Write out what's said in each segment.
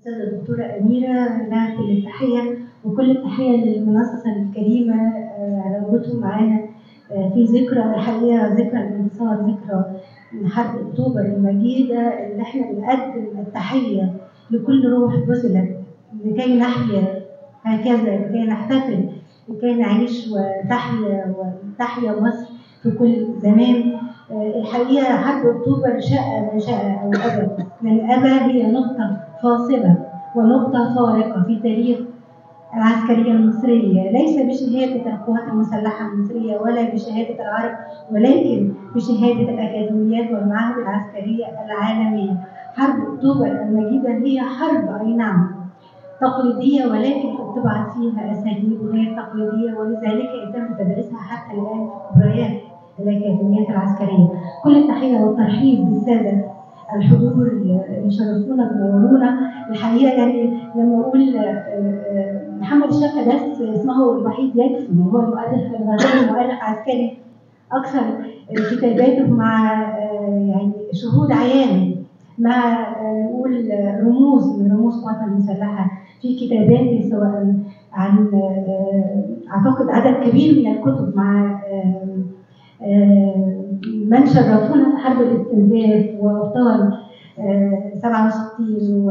الأستاذة الدكتورة أميرة لها كل التحية وكل التحية للمنصة الكريمة آه، على وجودهم معانا آه، في ذكرى الحقيقة ذكرى الانتصار ذكرى من حرب أكتوبر المجيدة اللي احنا بنقدم التحية لكل روح بذلت لكي نحيا هكذا لكي نحتفل لكي نعيش وتحيا وتحيا مصر في كل زمان آه، الحقيقة حرب أكتوبر شاء ما شاء أو أبى من أبى هي نقطة فاصلة ونقطة فارقة في تاريخ العسكرية المصرية ليس بشهادة القوات المسلحة المصرية ولا بشهادة العرب ولكن بشهادة الأكاديميات والمعاهد العسكرية العالمية حرب أكتوبر المجيدة هي حرب أي نعم تقليدية ولكن اتبعت فيها أساليب غير تقليدية ولذلك يتم تدريسها حتى الآن في كبريات الأكاديميات العسكرية كل التحية والترحيب بالسادة الحضور اللي شرفونا بنورونا الحقيقه يعني لما اقول آه، آه، محمد الشافعي بس اسمه الوحيد يكفي هو المؤرخ الغزالي مؤرخ عسكري اكثر كتاباته مع آه، يعني شهود عيان مع آه، نقول رموز من رموز القوات المسلحه في كتاباته سواء عن آه، اعتقد عدد كبير من الكتب مع آه، آه، من شرفونا في حرب الاستنزاف وابطال آه، 67 و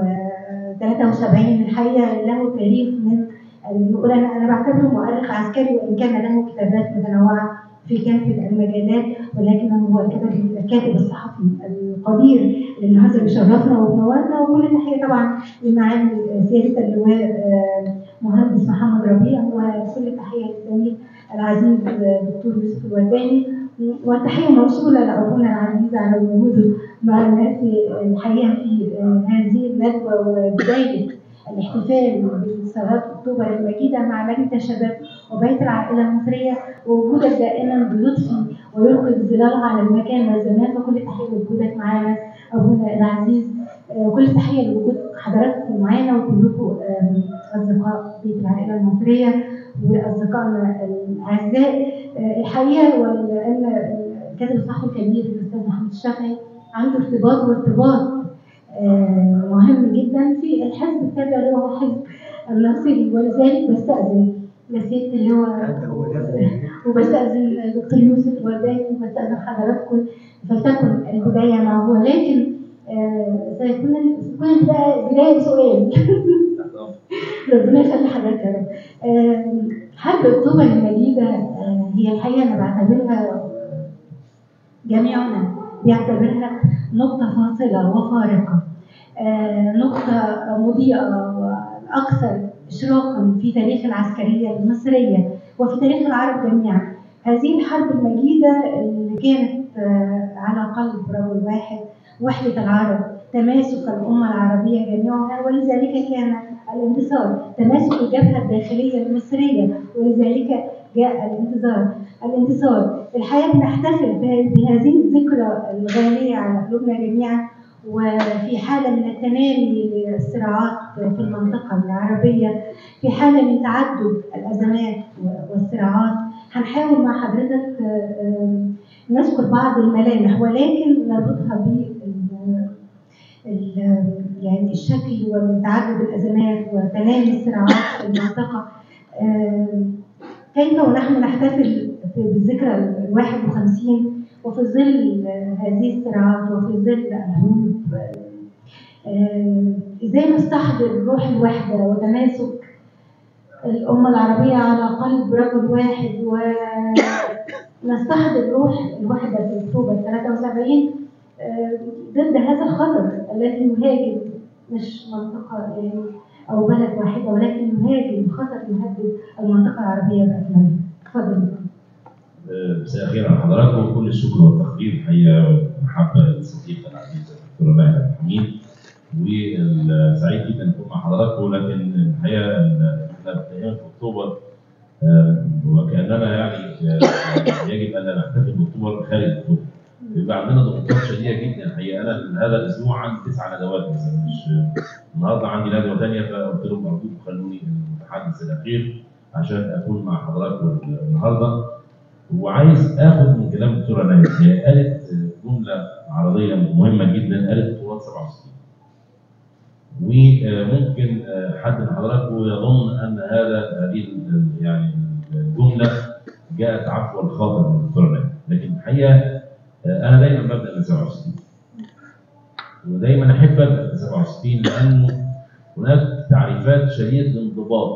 73 الحقيقه له تاريخ من بيقول انا انا بعتبره مؤرخ عسكري وان كان له كتابات متنوعه في كافه المجالات ولكنه هو الكاتب الكاتب الصحفي القدير اللي النهارده بيشرفنا وبنورنا وكل تحيه طبعا لمعالي سياده اللواء آه، مهندس محمد ربيع وكل تحيه للزميل العزيز دكتور يوسف الورداني والتحيه موصوله لابونا العزيز على وجوده معنا في الحقيقه في هذه الندوه وبدايه الاحتفال بثورات اكتوبر المجيده مع لجنه الشباب وبيت العائله المصريه ووجودك دائما بلطفي ويلقي الظلال على المكان والزمان فكل تحيه لوجودك معانا ابونا العزيز آه، كل تحيه لوجود حضراتكم معانا وكلكم آم، اصدقاء بيت العائله المصريه واصدقائنا الاعزاء آه، الحقيقه ولان الكاتب الصحفي الكبير الاستاذ محمد الشافعي عنده ارتباط وارتباط آه، مهم جدا في الحزب التابع اللي هو حزب الناصري ولذلك بستأذن لسيادة اللي هو وبستأذن دكتور يوسف الورداني وبستأذن حضراتكم فلتكن البداية معه ولكن آه، سيكون سيكون البداية بداية سؤال ربنا يخلي حضرتك يا رب. آه، حرب اكتوبر المجيده آه، هي الحقيقه انا بعتبرها جميعنا بيعتبرها نقطه فاصله وفارقه آه، نقطه مضيئه واكثر اشراقا في تاريخ العسكريه المصريه وفي تاريخ العرب جميعا هذه الحرب المجيده اللي كانت آه، على قلب رجل واحد وحده العرب تماسك الامه العربيه جميعها ولذلك كان الانتصار تماسك الجبهه الداخليه المصريه ولذلك جاء الانتصار الانتصار الحقيقه بنحتفل به- بهذه الذكرى الغاليه على قلوبنا جميعا وفي حاله من التنامي للصراعات في المنطقه العربيه في حاله من تعدد الازمات والصراعات هنحاول مع حضرتك آه، آه، نذكر بعض الملامح ولكن نربطها بال ال- يعني الشكل وتعدد الازمات وتنامي الصراعات في المنطقه آم، كيف ونحن نحتفل في- بالذكرى ال 51 وفي ظل هذه الصراعات وفي ظل الحروب آم، ازاي نستحضر روح الوحده وتماسك الامه العربيه على قلب رجل واحد ونستحضر روح الوحده في اكتوبر 73 آه، ضد هذا الخطر الذي يهاجم مش منطقة يعني أو بلد واحدة ولكن يهاجم خطر يهدد المنطقة العربية بأكملها. تفضل. مساء الخير على حضراتكم وكل الشكر والتقدير الحقيقه والمحبه للصديقه العزيزه الدكتوره ماهر عبد الحميد وسعيد جدا اكون مع حضراتكم لكن الحقيقه إن احنا بنتكلم في اكتوبر آه، وكاننا يعني آه، يجب ان لا نحتفل باكتوبر خارج اكتوبر بيبقى عندنا ضغوطات شديده جدا الحقيقه انا هذا الاسبوع عندي تسع ندوات مثلا مش النهارده عندي ندوه ثانيه فقلت لهم ارجوكم خلوني المتحدث الاخير عشان اكون مع حضراتكم النهارده وعايز اخد من كلام الدكتوره نايم هي قالت جمله عرضيه مهمه جدا قالت طوال 67 وممكن حد من حضراتكم يظن ان هذا هذه ال- يعني الجمله جاءت عفوا الخاطر من الدكتور لكن الحقيقه انا دايما ببدا من 67 ودايما احب ابدا من 67 لانه هناك تعريفات شديده الانضباط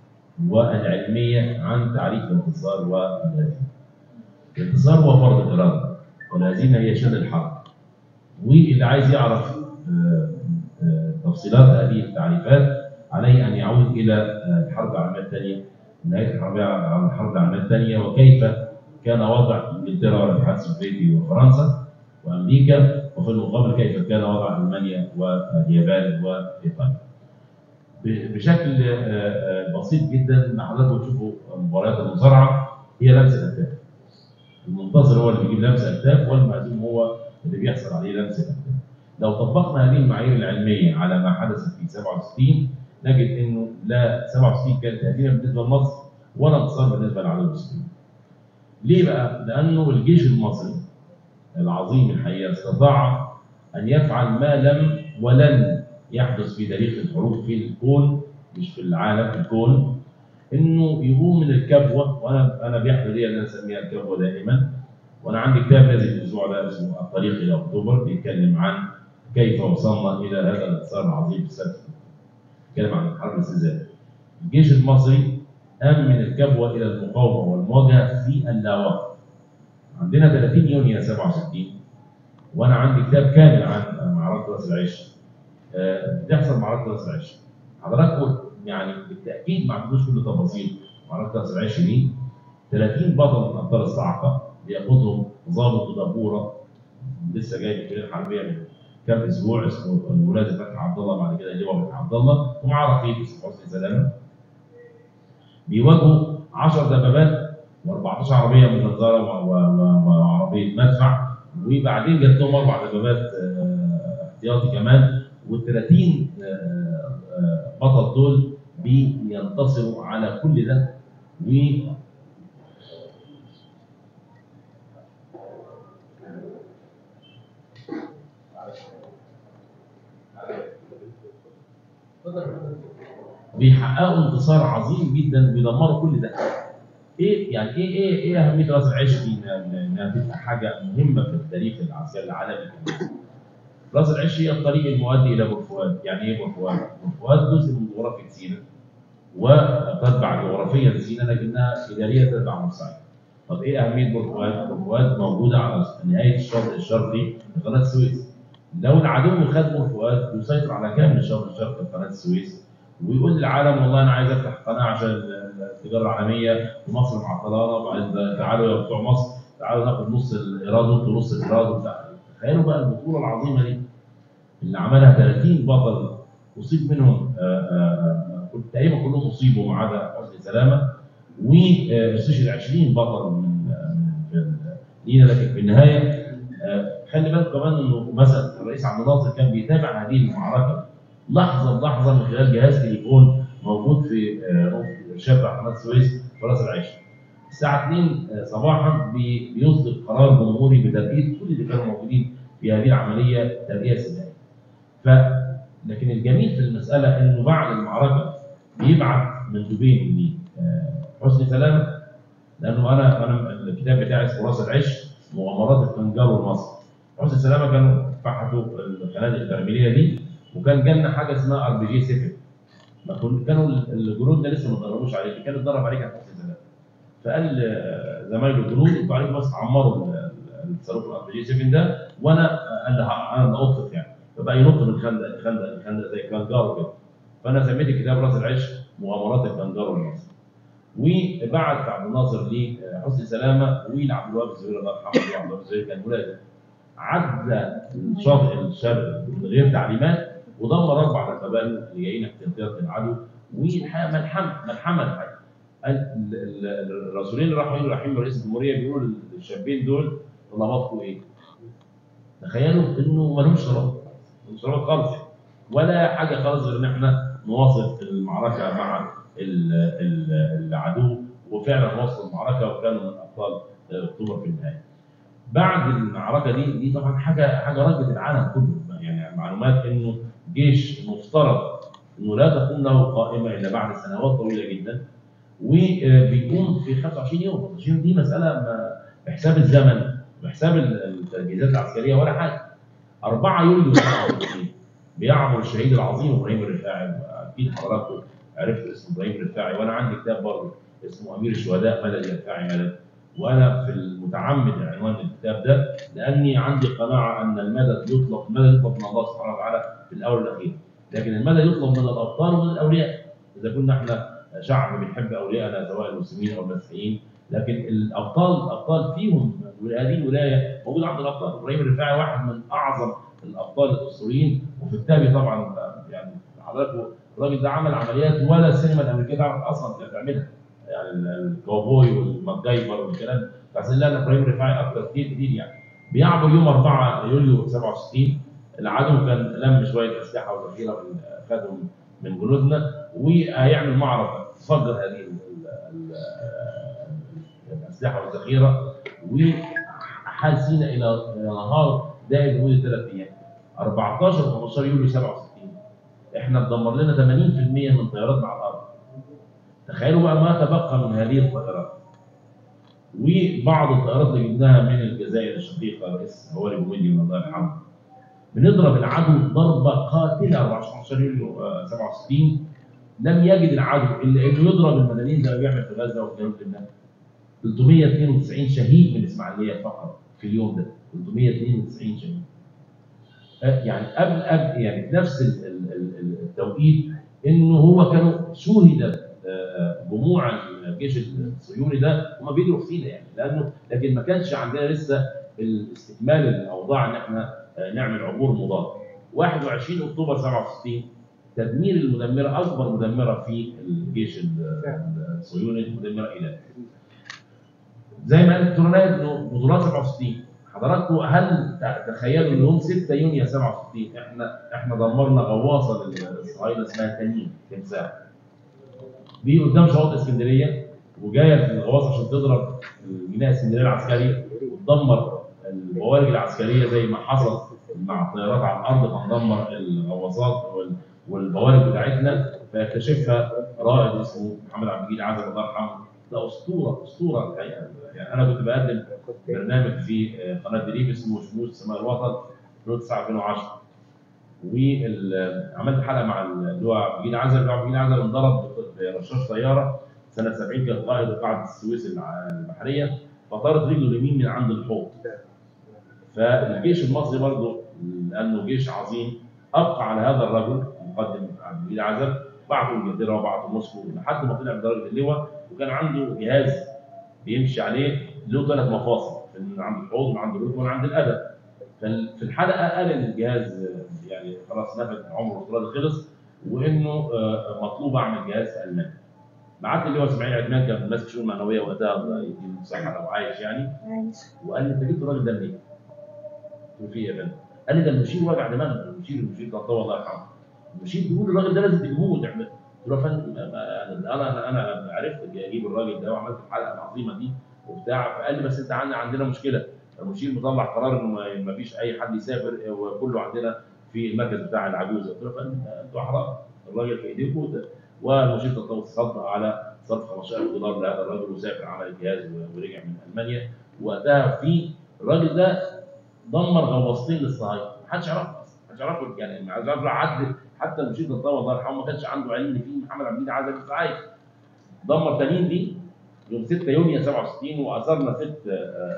والعلميه عن تعريف الانتصار والهزيمه. الانتصار هو فرض الاراده والهزيمه هي شن الحرب. واللي عايز يعرف آه، آه، تفصيلات هذه التعريفات عليه ان يعود الى آه، الحرب العالميه الثانيه نهايه الحرب الحرب العالميه الثانيه وكيف كان وضع انجلترا والاتحاد السوفيتي وفرنسا وامريكا وفي المقابل كيف كان وضع المانيا واليابان وايطاليا. ب- بشكل آه، آه، بسيط جدا ان حضراتكم تشوفوا مباريات المصارعه هي لمسه اكتاف. المنتصر هو اللي بيجيب لمسه اكتاف والمهزوم هو اللي بيحصل عليه لمسه اكتاف. لو طبقنا هذه المعايير العلميه على ما حدث في 67 نجد انه لا 67 كانت هزيمه بالنسبه لمصر ولا انتصار بالنسبه للعدو المسلمين. ليه بقى؟ لانه الجيش المصري العظيم الحقيقه استطاع ان يفعل ما لم ولن يحدث في تاريخ الحروب في الكون مش في العالم في الكون انه يقوم من الكبوه وانا انا بيحمل لي ان انا اسميها الكبوه دائما وانا عندي كتاب نازل الاسبوع ده اسمه الطريق الى اكتوبر بيتكلم عن كيف وصلنا الى هذا الانتصار العظيم في السنه بيتكلم عن حرب الاستنزاف الجيش المصري قام من الكبوه الى المقاومه والمواجهه في اللاوقت عندنا 30 يونيو 67 وانا عندي كتاب كامل عن معركه راس العش آه، بتحصل معركه راس العش حضراتكم يعني بالتاكيد ما عندوش كل تفاصيل معركه راس العش دي 30 بطل من ابطال الصاعقه بيقودهم ضابط ودبوره لسه جاي من الكليه الحربيه من كام اسبوع اسمه الولاد فتحي عبد الله بعد كده لواء فتحي عبد الله ومعاه رقيب اسمه حسني سلامه بيواجهوا 10 دبابات و14 عربيه منظره و- و- و- وعربيه مدفع وبعدين جات لهم اربع دبابات آه، احتياطي كمان وال30 بطل دول بينتصروا على كل ده و بيحققوا انتصار عظيم جدا وبيدمروا كل ده. ايه يعني ايه ايه ايه اهميه راس العش دي إنها- انها تبقى حاجه مهمه في التاريخ العسكري العالمي راس العش هي الطريق المؤدي الى بور فؤاد، يعني ايه بور فؤاد؟ بور فؤاد جزء من جغرافيا سيناء وتتبع جغرافيا سيناء لكنها اداريه تتبع مصر. طب ايه اهميه بور فؤاد؟ بور فؤاد موجوده على نهايه الشاطئ الشرقي لقناه السويس. لو العدو خد بور فؤاد يسيطر على كامل الشاطئ الشرقي لقناه السويس ويقول للعالم والله انا عايز افتح قناه عشان التجاره العالميه ومصر معطلانه وبعدين تعالوا يا بتوع مصر تعالوا ناخد نص الايراد وانتوا نص الايراد وبتاع تخيلوا بقى البطوله العظيمه دي اللي عملها 30 بطل اصيب منهم آه، آه، آه، تقريبا كلهم اصيبوا ما عدا حسني سلامه واستشهد 20 بطل من آه، من ال- لينا لكن في النهايه آه، خلي بالك كمان انه مثلا الرئيس عبد الناصر كان بيتابع هذه المعركه لحظه بلحظه من خلال جهاز تليفون موجود في آه، في شارع قناه السويس في راس العش. الساعه 2 صباحا بي- بيصدر قرار جمهوري بترقيه كل اللي كانوا موجودين في هذه العمليه ترقيه سينائيه. ف لكن الجميل في المساله انه بعد المعركه بيبعت مندوبين لي آه، حسني سلامه لانه انا انا الكتاب بتاعي اسمه راس العش مغامرات الكنجارو المصري. حسني سلامه كانوا فحطوا القنادق البرميليه دي وكان جالنا حاجه اسمها ار بي جي 7 ما كن- كانوا الجنود ده لسه ما اتدربوش عليه اللي كان اتدرب عليه كان حسني سلامه فقال آه، زمايله الجنود انتوا عليكم بس تعمروا ال- ال- الصاروخ الار بي جي 7 ده وانا آه، قال لي ه- انا اللي اطلق يعني فبقى ينط من خندق لخندق لخندق زي كانجارو كده فانا سميت الكتاب راس العش مغامرات الكانجارو المصري وبعت عبد الناصر لحسني سلامه ولعبد الوهاب الزهير الله يرحمه عبد الوهاب الزهير كان ملازم عدى الشاطئ الشرقي من غير تعليمات ودمر اربع ركبات اللي جايين احتياطيات للعدو والحقيقه ملحمه ملحمه الحقيقه ال- ال- ال- الرسولين اللي راحوا رايحين لرئيس الجمهوريه بيقولوا للشابين دول طلباتكم ايه؟ تخيلوا انه ما لهمش طلبات مش طلبات خالص ولا حاجه خالص غير ان احنا نواصل المعركه مع ال- ال- العدو وفعلا وصلوا المعركه وكانوا من ابطال اكتوبر في النهايه. بعد المعركه دي دي طبعا حاجه حاجه رجت العالم كله يعني معلومات انه جيش مفترض انه لا تقوم له قائمه الا بعد سنوات طويله جدا وبيقوم في 25 يوم 25 يوم دي مساله ما بحساب الزمن بحساب التجهيزات العسكريه ولا حاجه 4 يوليو 67 بيعبر الشهيد العظيم ابراهيم الرفاعي اكيد حضراتكم عرفتوا اسم ابراهيم الرفاعي وانا عندي كتاب برضه اسمه امير الشهداء مدد الرفاعي مدد وانا في المتعمد عنوان الكتاب ده لاني عندي قناعه ان المدد يطلب المدد يطلب من الله سبحانه وتعالى في الاول والاخير لكن المدد يطلب من الابطال ومن الاولياء اذا كنا احنا شعب بنحب اوليائنا سواء المسلمين او المسيحيين لكن الابطال الابطال فيهم هذه الولايه موجوده عند الابطال ابراهيم الرفاعي واحد من اعظم الابطال الاسطوريين وفي التالي طبعا يعني حضراتكم الراجل ده عمل عمليات ولا السينما الامريكيه تعرف اصلا كانت تعملها يعني الكاوبوي والماكجايفر والكلام بس لا ابراهيم الرفاعي اكتر كتير كتير يعني بيعبر يوم 4 يوليو 67 العدو كان لم شويه اسلحه وذخيره خدهم من جنودنا وهيعمل معركه تفجر هذه الاسلحه والذخيره وحال سينا الى نهار دائم لمده ثلاث ايام 14 و 15 يوليو 67 احنا اتدمر لنا 80% من طياراتنا على الارض تخيلوا بقى ما تبقى من هذه الطائرات وبعض الطائرات اللي جبناها من الجزائر الشقيقه رئيس هواري بوميدي من الله يرحمه بنضرب العدو ضربه قاتله 14 يوليو 67 لم يجد العدو الا انه يضرب المدنيين زي ما بيعمل في غزه وفي جنوب لبنان 392 شهيد من الاسماعيليه فقط في اليوم ده 392 شهيد يعني قبل قبل يعني في نفس التوقيت انه هو كانوا شوهد جموع الجيش الصهيوني ده هم بيجروا في سينا يعني لانه لكن ما كانش عندنا لسه الاستكمال الاوضاع ان احنا نعمل عبور مضاد 21 اكتوبر 67 تدمير المدمره اكبر مدمره في الجيش الصهيوني المدمره ايلات زي ما قال الدكتور انه بطولات 67 حضراتكم هل تخيلوا ان يوم 6 يونيو 67 احنا احنا دمرنا غواصه للصهاينه اسمها تنين تمساح دي قدام شواطئ اسكندريه وجايه في الغواصه عشان تضرب الميناء الاسكندريه العسكري وتدمر البوارج العسكريه زي ما حصل مع الطيارات على الارض فندمر الغواصات والبوارج بتاعتنا فيكتشفها رائد اسمه محمد عبد المجيد عزب الله يرحمه ده اسطوره اسطوره الحقيقه يعني انا كنت بقدم برنامج في قناه دريم اسمه شموس سماء الوطن 2009 2010 وعملت حلقه مع اللواء عبد المجيد عزب اللواء عبد المجيد عزب انضرب برشاش طياره سنه 70 كان قائد قاعده السويس البحريه فطارت رجله اليمين من عند الحوض فالجيش المصري برضه لانه جيش عظيم ابقى على هذا الرجل المقدم عبد المجيد عزب بعته انجلترا وبعته موسكو لحد ما طلع بدرجه اللواء وكان عنده جهاز بيمشي عليه له ثلاث مفاصل من عند الحوض من عند الركبه ومن عند القدم في الحلقه قال ان الجهاز يعني خلاص نفذ عمره الافتراضي خلص وانه مطلوب اعمل جهاز في المانيا بعت لي اللي هو اسماعيل عثمان كان ماسك شؤون معنويه وقتها الله يديله الصحه لو عايش يعني وقال لي انت جبت الراجل ده منين؟ قلت له في ايه يا فندم؟ قال لي ده المشير وجع دماغ المشير المشير كان الله يرحمه المشير بيقول الراجل ده لازم تجيبوه وتعمل قلت له يا فندم انا انا عرفت اجيب الراجل ده وعملت الحلقه العظيمه دي وبتاع فقال لي بس انت عندنا عندنا مشكله المشير مطلع قرار انه ما فيش اي حد يسافر وكله عندنا في المركز بتاع العجوزه قلت له يا فندم انتوا احرار الراجل في ايديكم والمشير تطور صدق على صرف 15000 دولار لهذا الرجل وسافر عمل الجهاز ورجع من المانيا وقتها في الراجل ده دمر غواصتين للصهاينه ما حدش يعرفه ما حدش يعرفه يعني عايز اقول عدل حتى المشير تطور الله يرحمه ما كانش عنده علم ان في محمد عبد المجيد عايز لسه عايش دمر تنين دي يوم 6 يونيو 67 واثرنا ست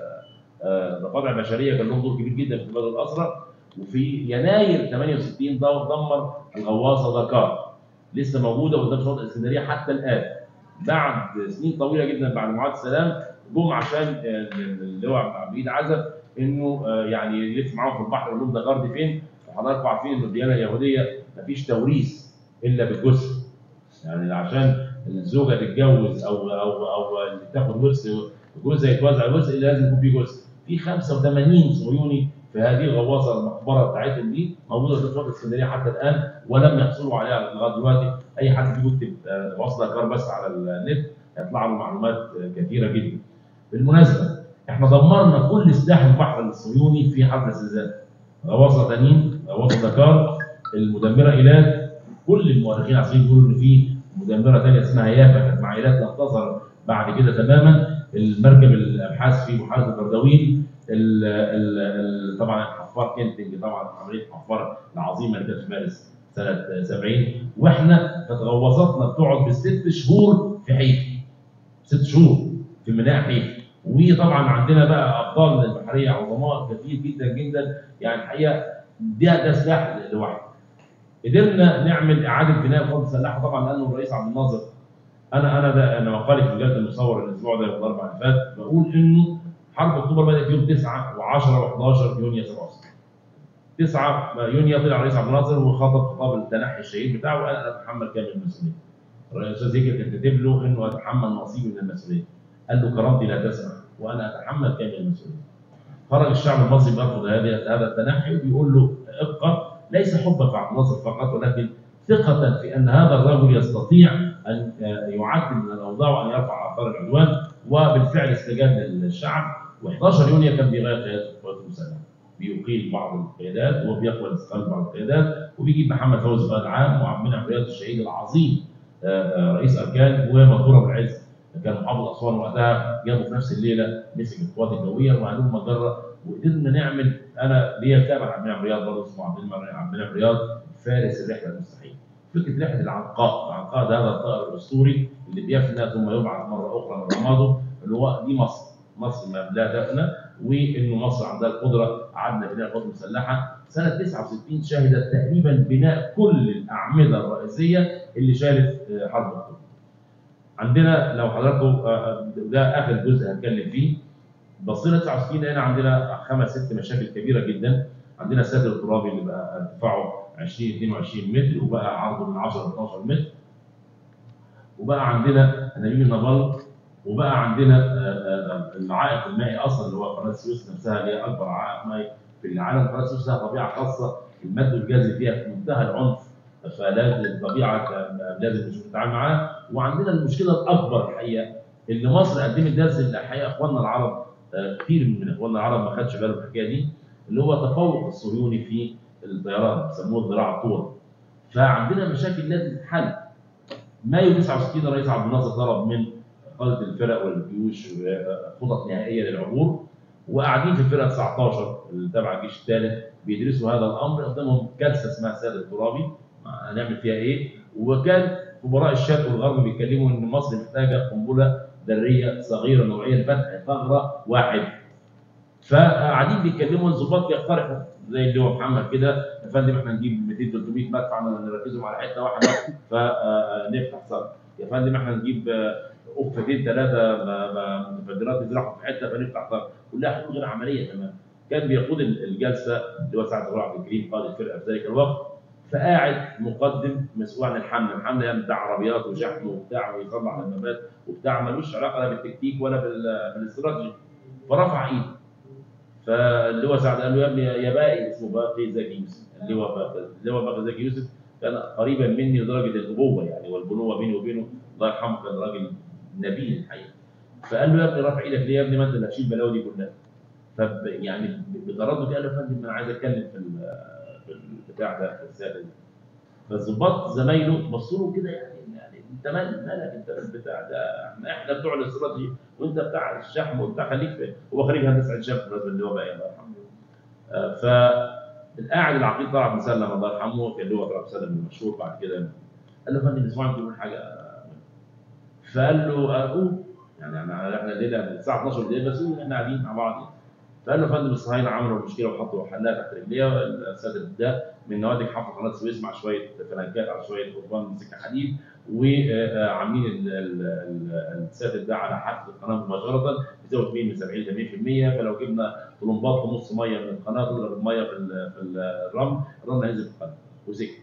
ضفادع بشريه كان لهم دور كبير جدا في بلاد الاسرى وفي يناير 68 دمر الغواصه دكار لسه موجوده قدام شاطئ اسكندريه حتى الان بعد سنين طويله جدا بعد معاهده السلام جم عشان اللواء عبد المجيد عزب انه يعني يلف معاهم في البحر يقول لهم دكار دي فين وحضراتكم عارفين ان الديانه اليهوديه مفيش توريث الا بالجثه يعني عشان الزوجه تتجوز او او او تاخد ورث جزء يتوزع جزء لازم يكون فيه جزء في 85 صهيوني في هذه الغواصه المقبره بتاعتهم دي موجوده في شاطئ اسكندريه حتى الان ولم يحصلوا عليها لغايه دلوقتي اي حد فيكم يكتب وصله كار بس على النت هيطلع له معلومات كثيره جدا. بالمناسبه احنا دمرنا كل سلاح البحر الصهيوني في حفل الزلزال. غواصه تنين غواصه دكار المدمره ايلات كل المؤرخين عايزين يقولوا ان في مدمره ثانيه اسمها يافا كانت مع ايلات لم تظهر بعد كده تماما المركب الابحاث في بحيره البردويل ال- ال- ال- طبعا حفار كينتنج طبعا عمليه حفار العظيمه اللي كانت في مارس سنه 70 واحنا كانت غواصاتنا بتقعد بالست شهور في حيفا ست شهور في ميناء حيفا وطبعا عندنا بقى ابطال البحريه عظماء كتير جدا جدا يعني الحقيقه ده ده سلاح لوحده قدرنا نعمل اعاده بناء القوات المسلحه طبعا لانه الرئيس عبد الناصر انا انا ده انا مقالي في مجله المصور الاسبوع ده الاربع اللي فات بقول انه حرب اكتوبر بدات يوم 9 و10 و11 يونيو 67 9 يونيو طلع الرئيس عبد الناصر وخطب خطاب التنحي الشهيد بتاعه وقال انا اتحمل كامل المسؤوليه. الرئيس الاستاذ هيكل كان كاتب له انه اتحمل نصيبي من المسؤوليه. قال له كرامتي لا تسمح وانا اتحمل كامل المسؤوليه. خرج الشعب المصري بيرفض هذا هذا التنحي وبيقول له ابقى ليس حبا في عبد الناصر فقط ولكن ثقة في أن هذا الرجل يستطيع أن يعدل من الأوضاع وأن يرفع آثار العدوان وبالفعل استجاب للشعب و11 يونيو كان بيغير قيادة القوات المسلحة بيقيل بعض القيادات وبيقبل استقالة بعض القيادات وبيجيب محمد فوزي قائد عام وعبد المنعم رياض الشهيد العظيم آه، آه، رئيس أركان ومنصور أبو العز كان محافظ أسوان وقتها جابوا في نفس الليلة مسك القوات الجوية وعلوم مجرة وقدرنا نعمل أنا ليا كامل عبد المنعم رياض برضه اسمه عبد المنعم عبد المنعم رياض فارس الرحلة المستحيل فكره رحله العنقاء، العنقاء ده هذا الطائر الاسطوري اللي بيفنى ثم يبعث مره اخرى من رماده اللي هو دي مصر، مصر ما لا تفنى وانه مصر عندها القدره قعدنا بناء القوات المسلحه، سنه 69 شهدت تقريبا بناء كل الاعمده الرئيسيه اللي شالت آه، حرب اكتوبر. عندنا لو حضراتكم آه، ده اخر جزء هتكلم فيه بصينا 69 هنا عندنا خمس ست مشاكل كبيره جدا عندنا السد الترابي اللي بقى ارتفاعه 20 22 متر وبقى عرضه من 10 ل 12 متر وبقى عندنا انابيب النابل وبقى عندنا آه، آه، العائق المائي اصلا اللي هو قناه السويس نفسها اللي هي اكبر عائق مائي في العالم قناه السويس لها طبيعه خاصه المد والجزر فيها في منتهى العنف فلازم الطبيعه كان لازم نشوف نتعامل معاها وعندنا المشكله الاكبر الحقيقه اللي مصر قدمت درس الحقيقه اخواننا العرب آه، كتير من اخواننا العرب ما خدش باله من الحكايه دي اللي هو تفوق الصهيوني في الطيران بيسموه الذراع الطول فعندنا مشاكل لازم تتحل مايو 69 الرئيس عبد الناصر طلب من قاده الفرق والجيوش خطط نهائيه للعبور وقاعدين في الفرقه 19 اللي تبع الجيش الثالث بيدرسوا هذا الامر قدامهم جلسه اسمها السيد الترابي هنعمل فيها ايه وكان خبراء الشرق والغرب بيتكلموا ان مصر محتاجه قنبله ذريه صغيره نوعيه لفتح ثغره واحد فقاعدين بيتكلموا الظباط بيقترحوا زي اللي هو محمد كده يا فندم احنا نجيب 200 300 مدفع نركزهم على حته واحده فنفتح ثغره يا فندم احنا نجيب آه، افتتين ثلاثه متفجرات نزرعهم في حته فنفتح ثغره كلها حلول غير عمليه تماما كان بيقود الجلسه اللي هو سعد الله عبد الكريم قائد الفرقه في ذلك الوقت فقاعد مقدم مسؤول عن الحمل، الحمل يعني بتاع عربيات وشحن وبتاع ويصلح المبات وبتاع ملوش علاقه لا بالتكتيك ولا بال- بالاستراتيجي فرفع ايده فاللي هو سعد قال له يا ابني يا باقي اسمه باقي زكي يوسف اللي هو باقي اللي هو باقي زكي يوسف كان قريبا مني لدرجه الابوه يعني والبنوه بيني وبينه الله يرحمه كان راجل نبيل الحقيقه فقال له يا ابني رافع ايدك ليه يا ابني ما انت اللي هتشيل البلاوي دي كلها فب يعني بتردد قال له يا فندم انا عايز اتكلم في ال- في البتاع ده في السياده دي فالظباط زمايله بصوا له كده يعني يعني انت مال مالك انت البتاع ده احنا احنا بتوع الاستراتيجي وانت بتاع الشحم وبتاع خليك في هو خريج هندسه عين شمس بالنسبه اللي هو بقى الله يرحمه آه، فالقاعد العقيد طلعت مسلم الله يرحمه كان اللي هو طلعت مسلم المشهور بعد كده قال له يا فندم اسمعني تقول حاجه فقال له اقول يعني انا احنا الليله الساعه 12 بالليل بس احنا قاعدين مع بعض يعني. فقال له يا فندم الصهاينه عملوا مشكله وحطوا حلها تحت رجليها السد ده من نوادي حفر قناه السويس مع شويه فلنكات على شويه قضبان سكه حديد وعاملين ال- ال- ال- الساتر ده على حافه القناه مباشره بزاويه ميل من 70 ل 100% فلو جبنا طلمبات ونص ميه من القناه تضرب الميه في ال- في الرمل الرمل هينزل في القناه وسكت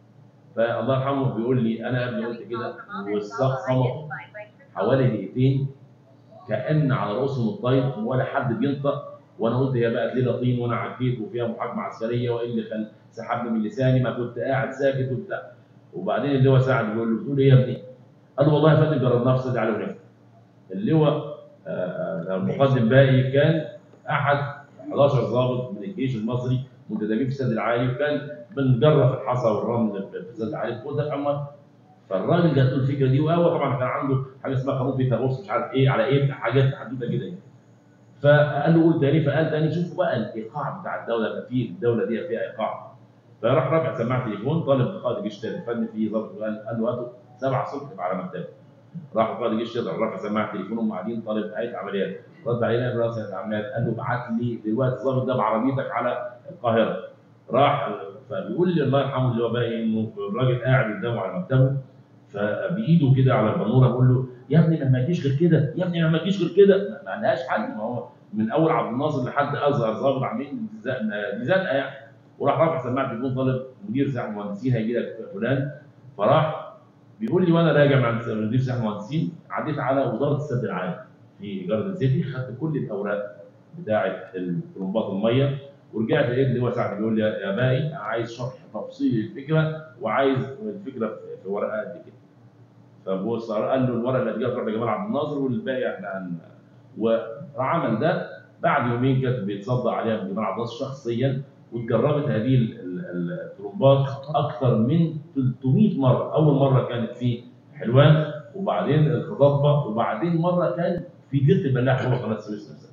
فالله يرحمه بيقول لي انا يا ابني قلت كده والسقف صمت حوالي دقيقتين كان على رؤوسهم الطير ولا حد بينطق وانا قلت هي بقت ليله طين وانا عكيت وفيها محاكمه عسكريه وايه اللي خل سحبني من لساني ما كنت قاعد ساكت وبتاع وبعدين اللي هو ساعد بيقول له بتقول ايه يا ابني؟ قال له والله يا فندم جربناها في سيدي علي ونفتح اللي هو آه، آه، المقدم باقي كان احد 11 ضابط من الجيش المصري منتدبين في السد العالي وكان بنجرف الحصى والرمل في زاد عليه فوق ده عمر فالراجل جات له الفكره دي وهو طبعا كان عنده حاجه اسمها قانون فيثاغورس مش عارف ايه على ايه حاجات حدوته كده يعني. فقال له قول تاني فقال تاني شوفوا بقى الايقاع بتاع الدوله بقى في الدوله دي فيها ايقاع فراح رافع سماعه تليفون طالب قائد الجيش الفني في ضابط قال قال له هاتوا سبعة صبح على مكتبه راح قائد الجيش يقدر رافع سماعه تليفون هم قاعدين طالب هيئه عمليات رد عليه قال رئيس هيئه عمليات قال له ابعت لي دلوقتي الضابط ده بعربيتك على القاهره راح فبيقول لي الله يرحمه اللي هو باقي انه الراجل قاعد قدامه على مكتبه فبايده كده على البنوره بقول له يا ابني ما يجيش غير كده يا ابني ما يجيش غير كده ما لهاش حل ما هو من اول عبد الناصر لحد ازهر ظابط عاملين دي زنقه يعني وراح رافع سماعه تليفون طالب مدير ساحه المهندسين هيجي لك فلان فراح بيقول لي وانا راجع مع مدير ساحه المهندسين عديت على وزاره السد العالي في جاردن سيتي خدت كل الاوراق بتاعه طلبات الميه ورجعت لقيت اللي هو ساعه بيقول لي يا باقي عايز شرح تفصيلي للفكره وعايز الفكره في ورقه قد كده فبص قال له الورقه اللي هتجيبها تروح لجمال عبد الناصر والباقي احنا هن وعمل ده بعد يومين كانت بيتصدى عليها جمال عبد الناصر شخصيا واتجربت هذه الطرمبات اكثر من 300 مره، اول مره كانت في حلوان وبعدين الخطابه وبعدين مره كان في جزء البلاح هو قناه السويس نفسها.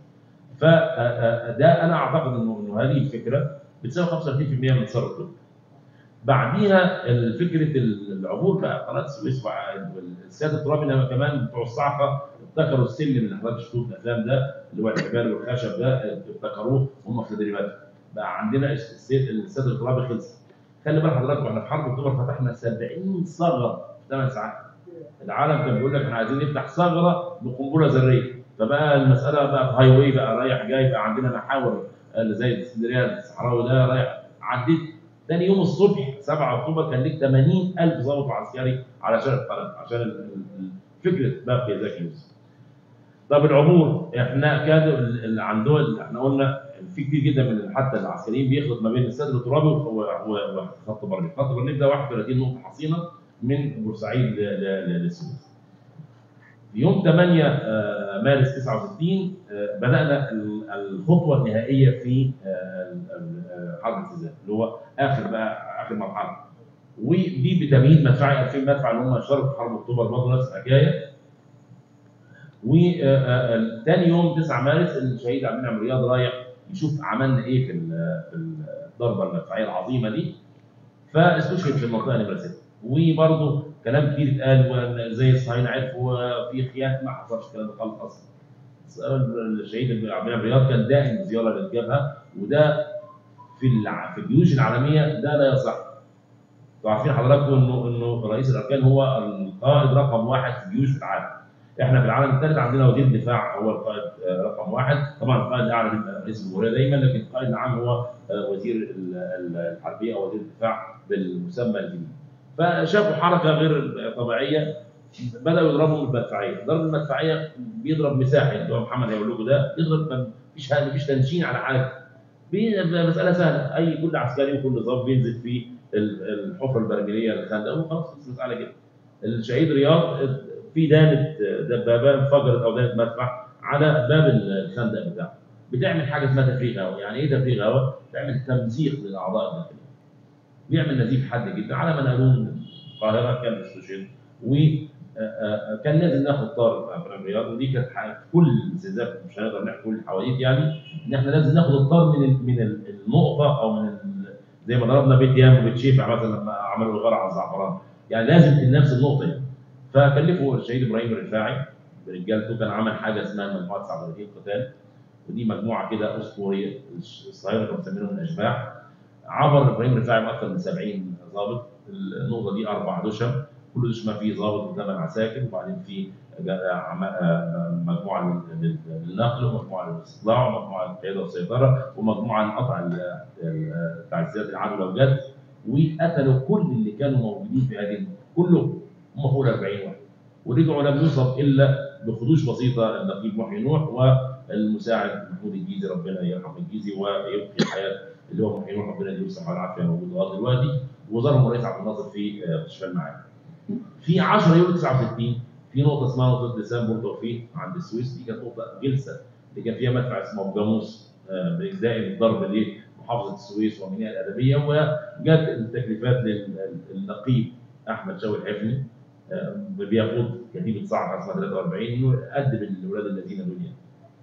فده انا اعتقد انه انه هذه الفكره بتساوي 35% من صرف الطب. بعديها فكره العبور بقى قناه السويس والسياده الترابي انما كمان بتوع الصعقه ابتكروا السلم اللي حضرتك شفتوه في الافلام ده اللي هو الحبال والخشب ده ابتكروه هم في تدريبات بقى عندنا السد الترابي خلص خلي بال حضرتك واحنا في حرب اكتوبر فتحنا 70 ثغره في 8 ساعات العالم كان بيقول لك احنا عايزين نفتح ثغره بقنبله ذريه فبقى المساله بقى في هاي واي بقى رايح جاي بقى عندنا محاور زي اسكندريه الصحراوي ده رايح عديت ثاني يوم الصبح 7 اكتوبر كان ليك 80000 ضابط عسكري علشان القناه عشان فكره بقى ذاك يوسف طب العبور احنا كان اللي عندهم احنا قلنا في كتير جدا من حتى العسكريين بيخلط ما بين السد الترابي وخط برليف، خط برليف ده 31 نقطه حصينه من بورسعيد للسويس. يوم 8 مارس 69 بدانا الخطوه النهائيه في حرب التزام اللي هو اخر بقى اخر مرحله. ودي بتمهيد مدفعي 2000 مدفع اللي هم اشتركوا في حرب اكتوبر برضه نفس الحكايه وثاني يوم 9 مارس الشهيد عبد المنعم رياض رايح يشوف عملنا ايه في في الضربه المدفعيه العظيمه دي فاستشهد في المنطقه نمره 6 وبرضه كلام كتير اتقال زي الصهاينه عرفوا في خيانه ما حصلش الكلام ده خالص اصلا الشهيد عبد المنعم رياض كان دائم زياره للجبهه وده في في الجيوش العالميه ده لا يصح انتوا عارفين حضراتكم انه انه رئيس الاركان هو القائد رقم واحد في الجيوش في العالم احنا في العالم الثالث عندنا وزير الدفاع هو القائد رقم واحد طبعا القائد الاعلى بيبقى رئيس الجمهوريه دايما لكن القائد العام هو وزير الحربيه او وزير الدفاع بالمسمى الجديد فشافوا حركه غير طبيعيه بداوا يضربوا بالمدفعيه، ضرب المدفعيه بيضرب مساحي اللي هو محمد هيقول لكم ده يضرب مفيش مفيش تنشين على حاجه مساله سهله اي كل عسكري وكل ضابط بينزل في الحفره البرميليه للخندق وخلاص المساله كده الشهيد رياض في دانه دبابه انفجرت او دانه مدفع على باب الخندق بتاعه بتعمل حاجه اسمها تفريغ هواء يعني ايه تفريغ هواء؟ بتعمل تمزيق للاعضاء الداخليه بيعمل نزيف حاد جدا على ما نقلوه من القاهره كان استشهد وكان لازم ناخد طار في الرياض ودي كانت كل الاستهزاء مش هنقدر نحكي كل الحواديت يعني ان احنا لازم ناخد الطار من من النقطه او من زي ما ضربنا بيت يام وبيت شيفع مثلا لما عملوا الغار على الزعفران يعني لازم نفس النقطه يعني فكلفوا الشهيد ابراهيم الرفاعي برجالته كان عمل حاجه اسمها مجموعه 39 قتال ودي مجموعه كده اسطوريه الصهاينه كانوا مسمينهم الاشباح عبر ابراهيم الرفاعي باكثر من 70 ضابط النقطه دي اربع دشم كل دشمه فيه ضابط وثمان عساكر وبعدين في مجموعه للنقل ومجموعه للاستطلاع ومجموعه للقياده والسيطره ومجموعه لقطع تعزيات العدو لو جت وقتلوا كل اللي كانوا موجودين في هذه كلهم هم فوق 40 واحد ورجعوا لم يصب الا بخدوش بسيطه النقيب محي نوح والمساعد محمود الجيزي ربنا يرحم الجيزي ويبقي الحياه اللي هو محي نوح ربنا يديله الصحه والعافيه موجود لغايه دلوقتي وزارهم الرئيس عبد الناصر في مستشفى المعادي. في 10 يوليو 69 في نقطه اسمها نقطه لسان بورتوفيق عند السويس دي كانت نقطه جلسه اللي كان فيها مدفع اسمه ابو جاموس بإجزاء الضرب لمحطه محافظه السويس وميناء الادبيه وجت التكليفات للنقيب احمد شوقي الحفني آه، بيقود كتيبه صعقه سنه 43 انه يقدم الاولاد الذين دول يعني.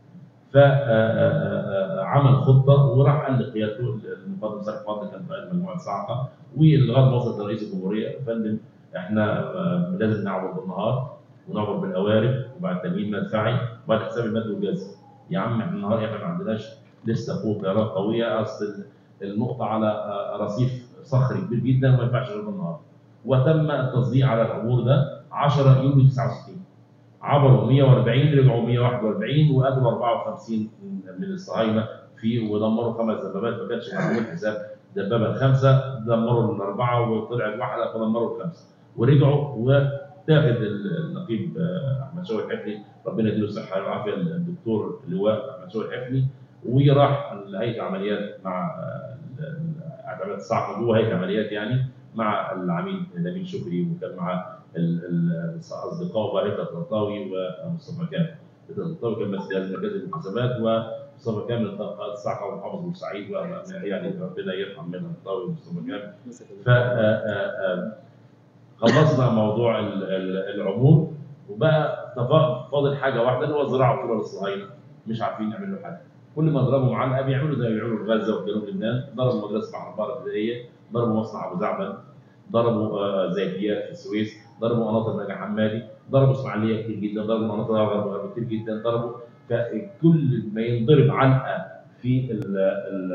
فعمل خطه وراح قال لقيادته المقدم صالح فاضل كان قائد مجموعه صعقه ولغايه ما وصلت لرئيس الجمهوريه يا فندم احنا آه، لازم نعبر بالنهار ونعبر بالقوارب وبعد تمويل مدفعي وبعد حساب المد والجزء يا عم احنا النهار احنا ما عندناش لسه قوه طيران قويه اصل النقطه على آه، رصيف صخري كبير جدا وما ينفعش غير بالنهار وتم التصديق على العبور ده 10 يوليو 69 عبروا 140 رجعوا 141 وقتلوا 54 من الصهاينه في ودمروا خمس دبابات ما كانش معمول حساب دبابه الخمسه دمروا الاربعه وطلعت واحده فدمروا الخمسه ورجعوا وتاخد النقيب آه، احمد شوقي الحفني ربنا يديله الصحه والعافيه الدكتور اللواء احمد شوقي الحفني وراح لهيئه عمليات مع آه، عمليات الصعقه جوه هيئه عمليات يعني مع العميد نبيل شكري وكان مع ال- ال- اصدقائه بقى رفعت الطنطاوي ومصطفى كامل. رفعت الطنطاوي كان مسؤول مركز المحاسبات ومصطفى كامل قائد الصعقه ومحافظ بورسعيد و- يعني ربنا يرحم منهم الطنطاوي ومصطفى كامل. ف آه، آه، آه، خلصنا موضوع ال- ال- العموم وبقى تف- فاضل حاجه واحده اللي هو الزراعه الكبرى للصهاينه مش عارفين يعملوا حاجه. كل ما ضربوا معلقه بيعملوا زي ما بيعملوا في غزه وفي جنوب لبنان ضربوا مدرسه بحر البحر الابتدائيه ضربوا مصنع ابو زعبل ضربوا آه، زيتيات في السويس ضربوا مناطق نجا حمادي ضربوا اسماعيليه كتير جدا ضربوا مناطق غرب غرب كتير جدا ضربوا فكل ما ينضرب علقه في ال ال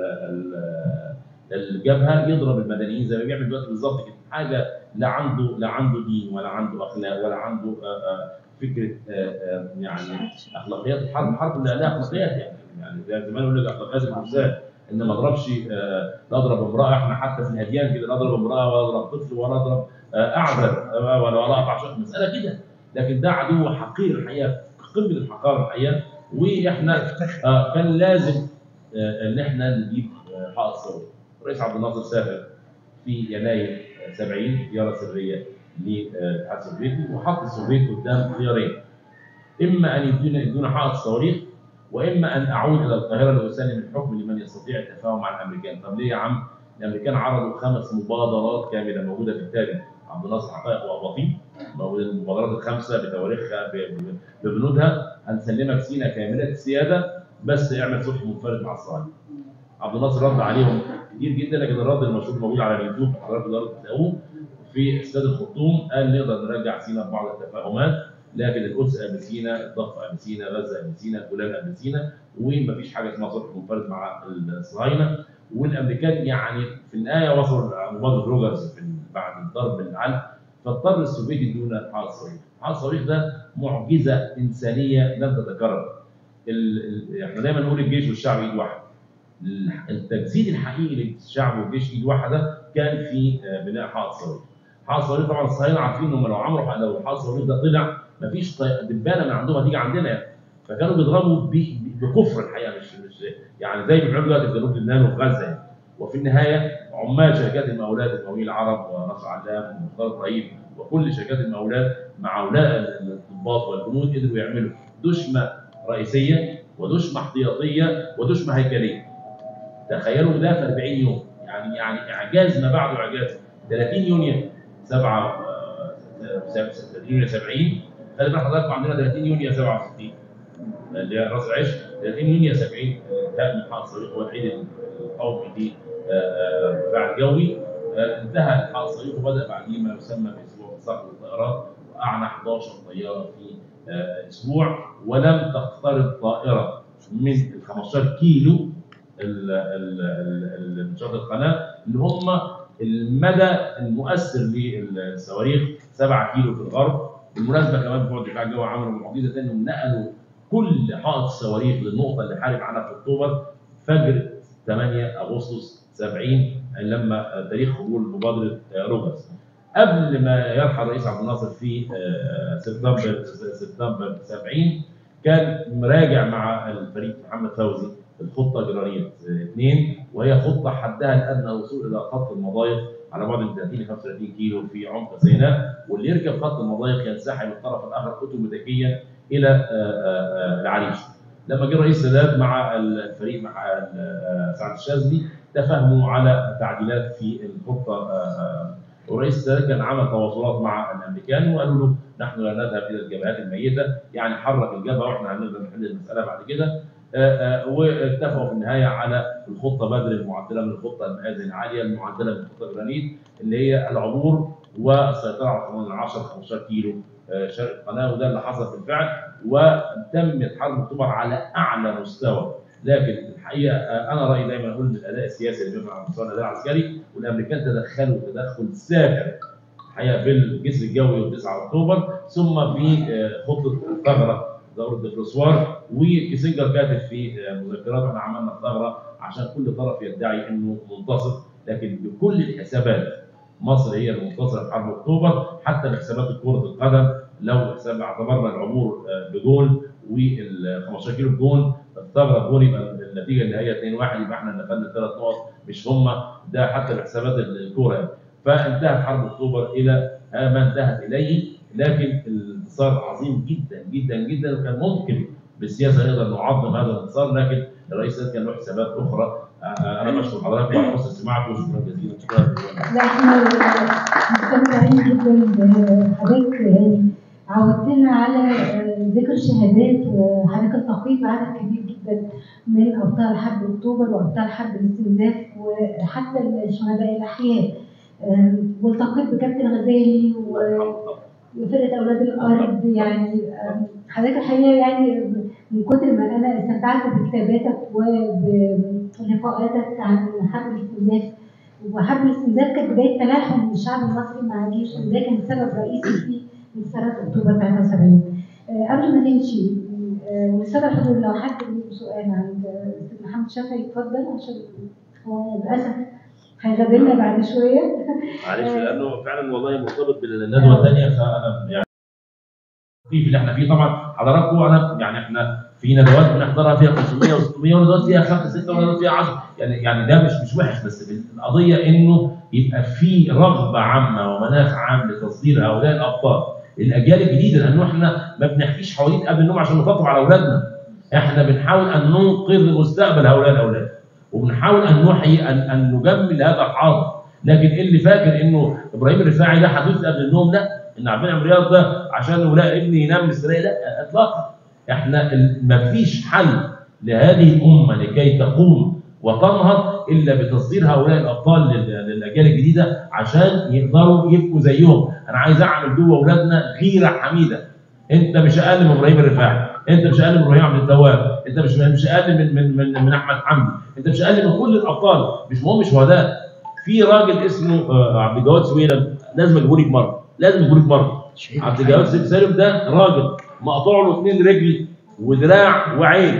ال الجبهه يضرب المدنيين زي ما بيعمل دلوقتي بالظبط كده حاجه لا عنده لا عنده دين ولا عنده اخلاق ولا عنده آه، آه، فكره آه، آه، يعني اخلاقيات الحرب الحرب لا لها اخلاقيات يعني يعني زي زمان يقول لك اخلاقيات الانسان ان ما اضربش آه، لا اضرب امراه احنا حتى في الاديان كده لا اضرب امراه ولا اضرب طفل ولا اضرب آه، اعذر آه، ولا ولا اقطع شخص مساله كده لكن ده عدو حقير الحقيقه في قمه الحقاره الحقيقه واحنا آه، كان لازم آه، ان احنا نجيب آه، حائط صوت الرئيس عبد الناصر سافر في يناير آه، 70 زياره سريه للاتحاد السوفيتي وحط السوفيت قدام خيارين اما ان يدونا يدونا حائط صواريخ واما ان اعود الى القاهره لاسلم الحكم لمن يستطيع التفاهم مع الامريكان، طب ليه يا عم؟ الامريكان عرضوا خمس مبادرات كامله موجوده في التاريخ عبد الناصر حقائق واباطيل موجوده المبادرات الخمسه بتواريخها ب- ب- ببنودها هنسلمك سينا كامله السياده بس اعمل صلح منفرد مع الصهاينه. عبد الناصر رد عليهم كتير جدا لكن الرد المشهور موجود على اليوتيوب حضرتك تقدروا تلاقوه في استاد الخرطوم قال نقدر نرجع سينا ببعض التفاهمات لكن القدس قبل سينا الضفه قبل سينا غزه قبل سينا فلان قبل سينا ومفيش حاجه اسمها صلح منفرد مع الصهاينه والامريكان يعني في النهايه وصلوا لمبادره روجرز في ال- بعد الضرب العلق فاضطر السوفيت يدونا حائط صواريخ، حائط الصواريخ ده معجزه انسانيه لم تتكرر. ال... ال... احنا دايما نقول الجيش والشعب ايد واحده. ال- التجسيد الحقيقي للشعب والجيش ايد واحده كان في آه، بناء حائط صواريخ. حائط صواريخ طبعا الصهاينه عارفين انهم لو عملوا لو حائط صواريخ ده طلع مفيش طي- دبانه من عندهم هتيجي عندنا يعني. فكانوا بيضربوا ب- ب- بكفر الحقيقه مش مش يعني زي ما بيعملوا دلوقتي في جنوب لبنان وفي غزه يعني. وفي النهايه عمال شركات المقاولات المقاولين العرب ونصر علام ومختار ابراهيم وكل شركات المقاولات مع هؤلاء الضباط والجنود قدروا يعملوا دشمه رئيسيه ودشمه احتياطيه ودشمه هيكليه. تخيلوا ده في 40 يوم يعني يعني اعجاز ما بعده اعجاز 30 يونيو 7 30 يونيو 70 خلي بالك حضراتكم عندنا 30 يونيو 67 اللي هي راس العش 30 يونيو 70 انتهى من حائط الصاروخ هو العيد القومي للدفاع الجوي آه، انتهى حائط الصاروخ وبدا بعديه ما يسمى باسبوع صقر الطائرات واعلى 11 طياره في آه، اسبوع ولم تقترب طائره من ال 15 كيلو ال- ال- ال- ال- من شاطئ القناه اللي هم المدى المؤثر للصواريخ 7 كيلو في الغرب بالمناسبه كمان بتوع الدفاع الجوي عملوا معجزه انهم نقلوا كل حائط الصواريخ للنقطه اللي حارب عنها في اكتوبر فجر 8 اغسطس 70 لما تاريخ قبول مبادره روجرز قبل ما يرحل الرئيس عبد الناصر في آه، سبتمبر سبتمبر 70 كان مراجع مع الفريق محمد فوزي الخطه جرانيت اثنين وهي خطه حدها الادنى الوصول الى خط المضايق على بعد من 30 ل 35 كيلو في عمق سيناء واللي يركب خط المضايق ينسحب الطرف الاخر اوتوماتيكيا الى آه، آه، آه، العريش. لما جه الرئيس سادات مع الفريق مع آه، سعد الشاذلي تفاهموا على تعديلات في الخطه آه، آه، والرئيس السادات كان عمل تواصلات مع الامريكان وقالوا له نحن لا نذهب الى الجبهات الميته يعني حرك الجبهه واحنا هنقدر نحل المساله بعد كده آه، آه، واتفقوا في النهايه على الخطه بدر المعدله من الخطه المآذن العاليه المعدله من الخطه جرانيت اللي هي العبور والسيطره على قانون 10 15 كيلو آه، شرق القناه وده اللي حصل بالفعل وتمت حرب اكتوبر على اعلى مستوى لكن الحقيقه آه، انا رايي دايما اقول ان الاداء السياسي اللي بيبقى على مستوى الاداء العسكري والامريكان تدخلوا تدخل سافر الحقيقه في الجسر الجوي و 9 اكتوبر ثم في آه، خطه الثغره دوره دفلسوار وكيسنجر كاتب في آه، مذكراته احنا عملنا الثغره عشان كل طرف يدعي انه منتصر لكن بكل الحسابات مصر هي المنتصره في حرب اكتوبر حتى بحسابات كره القدم لو حساب اعتبرنا العبور آه، بجول وال 15 كيلو بجول الثغره بجول يبقى النتيجه اللي هي 2 1 يبقى احنا اللي خدنا ثلاث نقط مش هم ده حتى بحسابات الكوره يعني. فانتهت حرب اكتوبر الى ما انتهت اليه لكن الانتصار عظيم جدا جدا جدا وكان ممكن بالسياسه نقدر نعظم هذا الانتصار لكن الرئيس السادات كان له حسابات اخرى آه، انا بشكر حضراتكم على حسن استماعكم وشكرا جزيلا شكرا جزيلا لا احنا مستمتعين جدا بحضرتك يعني عودتنا على آه، ذكر شهادات وحضرتك التقيت بعدد كبير جدا من ابطال حرب اكتوبر وابطال حرب الاستنزاف وحتى الشهداء الاحياء آه، والتقيت بكابتن غزالي و- وفرقه اولاد الارض يعني آه، حضرتك الحقيقه يعني من كتر ما انا استمتعت بكتاباتك وبلقاءاتك عن حرب الاستنزاف وحرب الاستنزاف كانت بدايه تلاحم الشعب المصري مع الجيش وده كان سبب رئيسي في انتصارات اكتوبر 73 آه، قبل ما تمشي آه، والساده الحضور لو حد عنده سؤال عند آه، استاذ محمد شافعي يتفضل عشان هو للاسف هيغادرنا بعد شويه معلش لانه فعلا والله مرتبط بالندوه الثانيه فانا يعني في اللي احنا فيه طبعا حضراتكم انا يعني احنا في ندوات بنحضرها فيها 500 و600 وندوات فيها 5 6 وندوات فيها 10 يعني يعني ده مش مش وحش بس القضيه انه يبقى في رغبه عامه ومناخ عام لتصدير هؤلاء الابطال الاجيال الجديده لانه احنا ما بنحكيش حواديت قبل النوم عشان نطبطب على اولادنا احنا بنحاول ان ننقذ مستقبل هؤلاء الاولاد وبنحاول ان نحيي ان ان نجمل هذا الحاضر لكن اللي فاكر انه ابراهيم الرفاعي ده حدوث قبل النوم لا ان عبد المنعم رياض ده عشان ولا ابني ينام مستريح لا اطلاقا احنا ما فيش حل لهذه الامه لكي تقوم وتنهض الا بتصدير هؤلاء الابطال لل- للاجيال الجديده عشان يقدروا يبقوا زيهم انا عايز اعمل جوه اولادنا غيره حميده انت مش اقل من ابراهيم الرفاعي انت مش اقل من ابراهيم عبد التواب انت مش مش اقل من من من, من احمد حمدي انت مش اقل من كل الابطال مش مهم شهداء في راجل اسمه آه، عبد الجواد سويلم لازم اجيبه لك مره لازم اجيبه لك مره عبد الجواد سالم ده راجل مقطوع له اثنين رجل ودراع وعين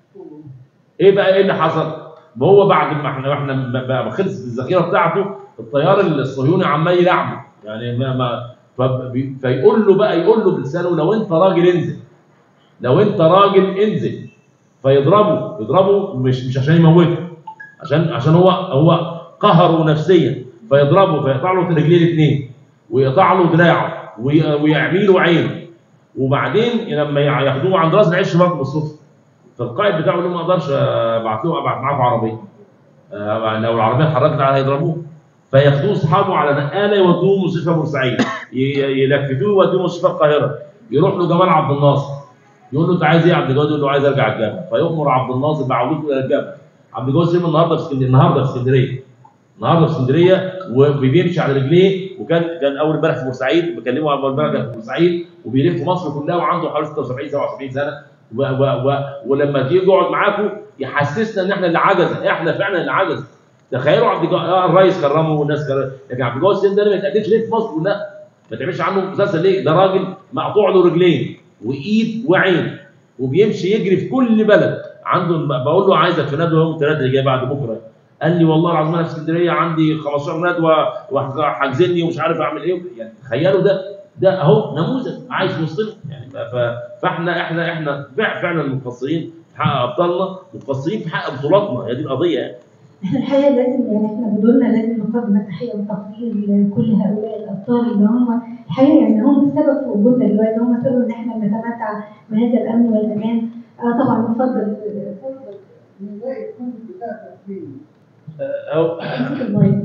ايه بقى ايه اللي حصل؟ ما هو بعد ما احنا احنا ما- ما خلصت الذخيره بتاعته الطيار الصهيوني عمال يلعبه يعني ما ما فبي- فيقول له بقى يقول له بلسانه لو انت راجل انزل لو انت راجل انزل فيضربه يضربه مش مش عشان يموته عشان عشان هو هو قهره نفسيا فيضربه فيقطع له رجليه الاثنين ويقطع له دراعه وي- ويعمي له عين وبعدين لما ياخدوه عند راس العش برضه بالصدفه فالقائد بتاعه يقول له ما اقدرش ابعت له ابعت معاكم عربيه آه، لو العربيه اتحركت على هيضربوه فياخدوه اصحابه على نقاله يودوه مستشفى بورسعيد ي- يلففوه يودوه مستشفى القاهره يروح له جمال عبد الناصر يقول له انت عايز ايه يا عبد الجواد يقول له عايز ارجع الجبهه فيؤمر عبد الناصر بعودته الى الجبهه عبد الجواد سليم النهارده في اسكندريه النهارده في اسكندريه النهارده في اسكندريه وبيمشي على رجليه وكان كان اول امبارح في بورسعيد بكلمه اول امبارح كان في بورسعيد وبيلف مصر كلها وعنده حوالي 76 77 سنه و و و ولما تيجي يقعد معاكم يحسسنا ان احنا اللي عجز احنا فعلا اللي عجز تخيلوا عبد الجواد آه الرئيس كرمه والناس كرمه لكن عبد الجواد السيد ده ما يتقدمش ليه في مصر كلها ما تعملش عنه مسلسل ليه ده راجل مقطوع له رجلين وايد وعين وبيمشي يجري في كل بلد عنده بقول له عايزك في ندوه يوم الثلاثاء اللي جاي بعد بكره قال لي والله العظيم انا في اسكندريه عندي 15 ندوه وحاجزني ومش عارف اعمل ايه يعني تخيلوا ده ده اهو نموذج عايش وسطنا يعني ف- فاحنا احنا احنا فع- فعلا مقصرين في حق ابطالنا مقصرين في حق بطولاتنا هي دي القضيه يعني احنا الحقيقه لازم يعني احنا بدورنا لازم نقدم التحيه والتقدير لكل هؤلاء الابطال اللي هم الحقيقه يعني هم السبب في وجودنا دلوقتي هم السبب ان احنا نتمتع بهذا الامن والامان اه طبعا اتفضل اتفضل نلاقي كل بتاع تأثير أو امسك المايك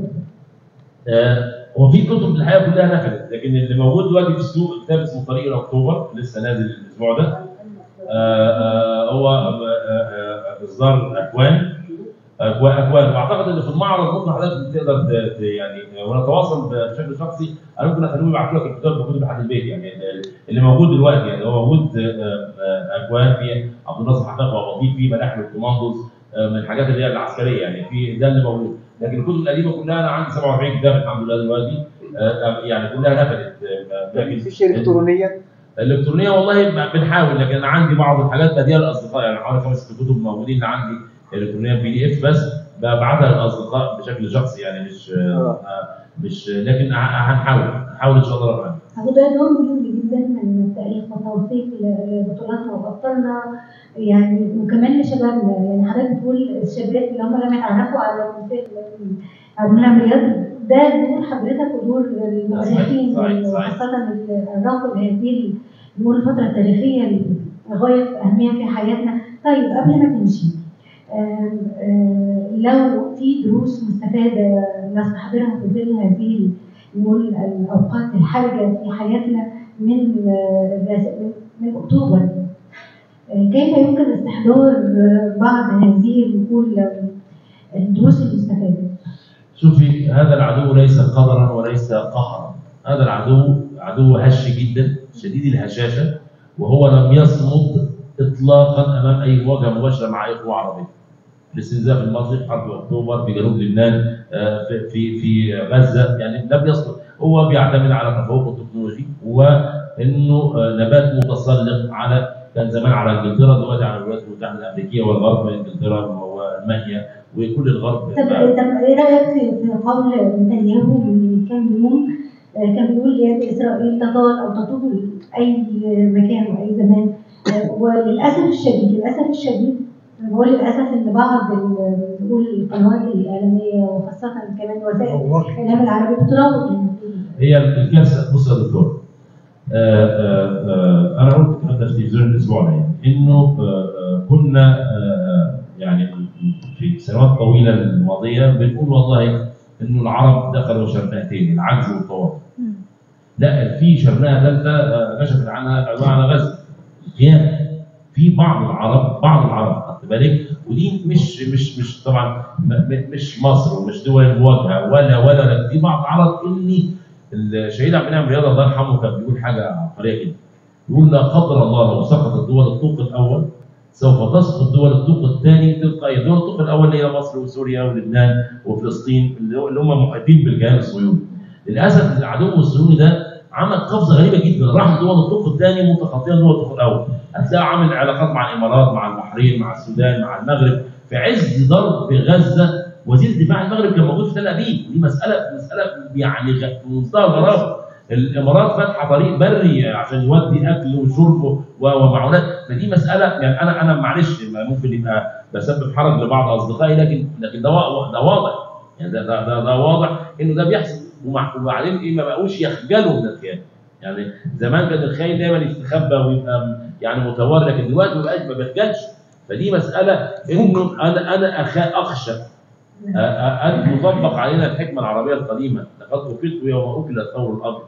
آه، هو في كتب الحقيقه كلها نفذت لكن اللي موجود دلوقتي في السوق كتاب اسمه طريق اكتوبر لسه نازل الاسبوع ده آه، آه، هو آه، آه، اصدار اكوان اكوان اكوان واعتقد ان في المعرض ممكن حضرتك تقدر ت- ت- يعني ونتواصل بشكل شخصي انا ممكن اخليهم يبعتوا لك الكتاب موجود لحد البيت يعني اللي موجود دلوقتي يعني هو موجود آه، آه، اكوان في عبد الناصر حقاق وبطيء في ملاحم الكوماندوز آه، من الحاجات اللي هي العسكريه يعني في ده اللي موجود لكن الكتب القديمه كلها انا عندي 47 كتاب الحمد لله دلوقتي آه، آه، يعني كلها نفذت آه، لكن مفيش الكترونيا الالكترونيه والله ب- بنحاول لكن انا عندي بعض الحاجات بديها للاصدقاء يعني حوالي خمس ست كتب موجودين اللي عندي الكترونيه بي دي اف بس ببعتها للاصدقاء بشكل شخصي يعني مش آه، مش لكن ه- هنحاول هنحاول ان شاء الله رب العالمين هو ده دور مهم جدا من التاريخ والتوثيق لبطولاتنا وابطالنا يعني وكمان لشبابنا يعني حضرتك بتقول الشباب اللي هم لم يتعرفوا على منطقه على منعم رياض ده دور حضرتك ودور المؤرخين صحيح، صحيح. وخاصه الراقب هذه نقول الفتره التاريخيه الغايه في اهميه في حياتنا طيب قبل ما تمشي آم، آم، لو في دروس مستفاده نستحضرها في ظل هذه نقول الاوقات الحرجه في حياتنا من آه، من- من اكتوبر آه، كيف يمكن استحضار آه، بعض هذه نقول آه، الدروس المستفاده؟ شوفي هذا العدو ليس قدرا وليس قهرا هذا العدو عدو هش جدا شديد الهشاشه وهو لم يصمد اطلاقا امام اي مواجهه مباشره مع اي قوه عربيه الاستنزاف المصري في حرب اكتوبر في جنوب لبنان آه، في في في غزه يعني لم يصمد هو بيعتمد على تفوق التكنولوجي وانه آه، نبات متسلق على كان زمان على انجلترا دلوقتي على الولايات المتحده الامريكيه والغرب انجلترا والمانيا وكل الغرب طب طب ايه رايك في في قول نتنياهو من كام يوم آه، كان بيقول يد اسرائيل تطال او تطول اي مكان واي زمان آه، وللاسف الشديد للاسف الشديد هو للاسف ان بعض ال- نقول القنوات الاعلاميه وخاصه كمان وسائل الاعلام العربي بتراوغ الموضوع. هي الكارثه بص يا دكتور آه، آه، آه، انا قلت الكلام ده في التلفزيون الاسبوع ده يعني انه آه، آه، كنا آه، يعني في سنوات طويله الماضيه بنقول والله انه العرب دخلوا شرنقتين العجز والتواضع لا في شرنقه ثالثه آه، كشفت عنها العدوان على غزه القيام في بعض العرب بعض العرب خدت بالك ودي مش مش مش طبعا م- م- مش مصر ومش دول المواجهه ولا ولا ولا في بعض العرب اللي الشهيد عبد المنعم رياض الله يرحمه كان بيقول حاجه عبقريه جدا يقول لا قدر الله لو سقطت دول الطوق الاول سوف تسقط دول الطوق الثاني تلقائيا دول الطوق الاول اللي هي مصر وسوريا ولبنان وفلسطين اللي هو- اللي هم محيطين بالكيان الصهيوني للاسف العدو الصهيوني ده عمل قفزه غريبه جدا راح دول الطوق الثاني متخطيا دول الطوق الاول هتلاقي عامل علاقات مع الامارات مع البحرين مع السودان مع المغرب في عز ضرب غزه وزير دفاع المغرب كان موجود في تل ابيب ودي مساله مساله يعني غ- في منتهى الغرابه الامارات فاتحه طريق بري عشان يودي اكل وشرب و- ومعونات فدي مساله يعني انا انا معلش ممكن يبقى بسبب حرج لبعض اصدقائي لكن لكن ده وا- ده واضح يعني ده ده, ده, ده واضح انه ده بيحصل ومع- وبعدين ايه ما بقوش يخجلوا من الخيانه يعني زمان كان الخاين دايما يستخبى ويبقى م- يعني متورع لكن دلوقتي ما بقاش ما بيخجلش فدي مساله انه انا انا أخ- اخشى أ- أ- ان تطبق علينا الحكمه العربيه القديمه لقد وفقت يوم اكل الثور الابيض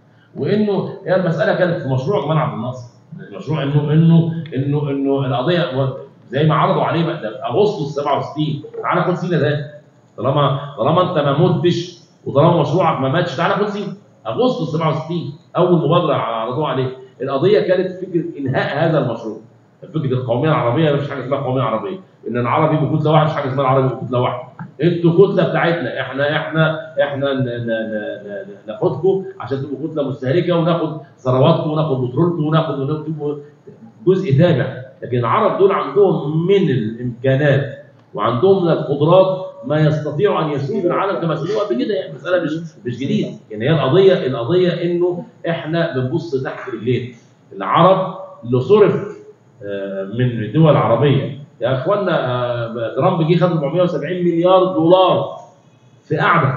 وانه هي المساله كانت في مشروع جمال عبد الناصر المشروع انه انه انه انه القضيه و- زي ما عرضوا عليه بقى ده اغسطس 67 تعالى خد سينا ده طالما طالما انت ما متش وطالما مشروعك ما ماتش تعالى خد سينا اغسطس 67 اول مبادره عرضوها عليه القضيه كانت فكره انهاء هذا المشروع فكره القوميه العربيه مفيش حاجه اسمها قوميه عربيه ان العربي بكتله واحده مفيش حاجه اسمها العربي بكتله واحده انتوا كتله بتاعتنا احنا احنا احنا ن- ن- ن- ن- ناخدكم عشان تبقوا كتله مستهلكه وناخد ثرواتكم وناخد بترولكم وناخد وناخد جزء تابع لكن العرب دول عندهم من الامكانات وعندهم من القدرات ما يستطيعوا ان يسودوا العالم كما سودوه قبل كده يعني مساله مش مش جديده يعني هي القضيه القضيه انه احنا بنبص تحت رجلينا العرب اللي صرف آه، من الدول العربيه يا اخوانا آه، ترامب جه خد 470 مليار دولار في قعده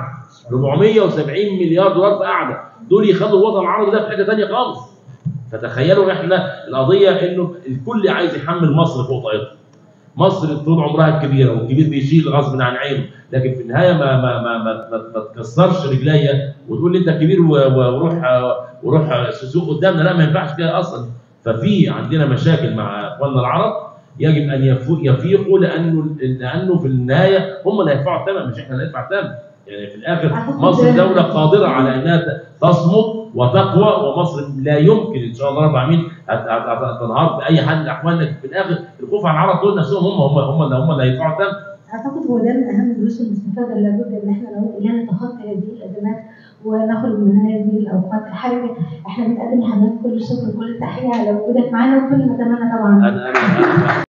470 مليار دولار في قعده دول يخلوا الوطن العربي ده في حته ثانيه خالص فتخيلوا احنا القضيه انه الكل عايز يحمل مصر فوق طاقته مصر طول عمرها الكبيره والكبير بيشيل غصب عن عينه لكن في النهايه ما ما ما ما, ما, ما تكسرش رجليا وتقول لي انت كبير و- و- وروح وروح سوق قدامنا لا ما ينفعش كده اصلا ففي عندنا مشاكل مع اخواننا العرب يجب ان يفو- يفيقوا لانه لانه في النهايه هم اللي هيدفعوا الثمن مش احنا اللي هندفع الثمن يعني في الاخر أعتقد مصر ده- دوله قادره على انها تصمد وتقوى ومصر لا يمكن ان شاء الله رب العالمين هت- هت- هت- تنهار باي حال من الاحوال لكن في الاخر الخوف على العرب دول نفسهم هم هم هم اللي هم اللي هيدفعوا الثمن اعتقد هو ده من اهم الدروس المستفاده اللي لابد ان احنا نقول اليها نتخطى هذه الازمات ونخرج من هذه الاوقات الحرجه احنا بنقدم لحضرتك كل الشكر وكل التحيه على وجودك معانا وكل نتمنى طبعا انا انا, أنا